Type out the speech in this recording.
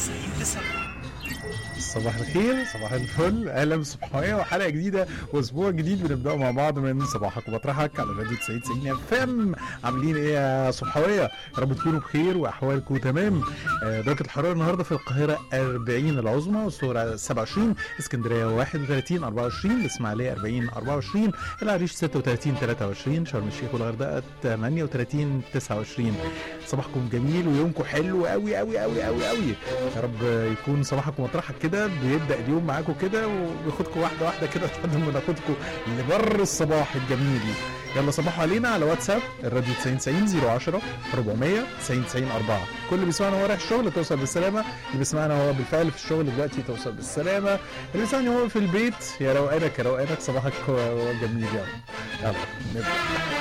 90 صباح الخير صباح الفل اهلا بصبحوية وحلقه جديده واسبوع جديد بنبداه مع بعض من صباحك وبطرحك على راديو 90 90 اف ام عاملين ايه يا صبحوية يا رب تكونوا بخير واحوالكم تمام آه، درجه الحراره النهارده في القاهره 40 العظمى والصغرى 27 اسكندريه 31 24 الاسماعيليه 40 24 العريش 36 23 شرم الشيخ والغردقه 38 29 صباحكم جميل ويومكم حلو قوي قوي قوي قوي قوي يا رب يكون صباحك ومطرحك كده بيبدا اليوم معاكم كده وبياخدكم واحده واحده كده لحد ما ناخدكم لبر الصباح الجميل يلا صباحوا علينا على واتساب الراديو 90 90 010 400 90 90 4 كل اللي بيسمعنا وهو رايح الشغل توصل بالسلامه اللي بيسمعنا وهو بالفعل في الشغل دلوقتي توصل بالسلامه اللي بيسمعني وهو في البيت يا روقانك يا روقانك صباحك جميل يلا يلا نبدا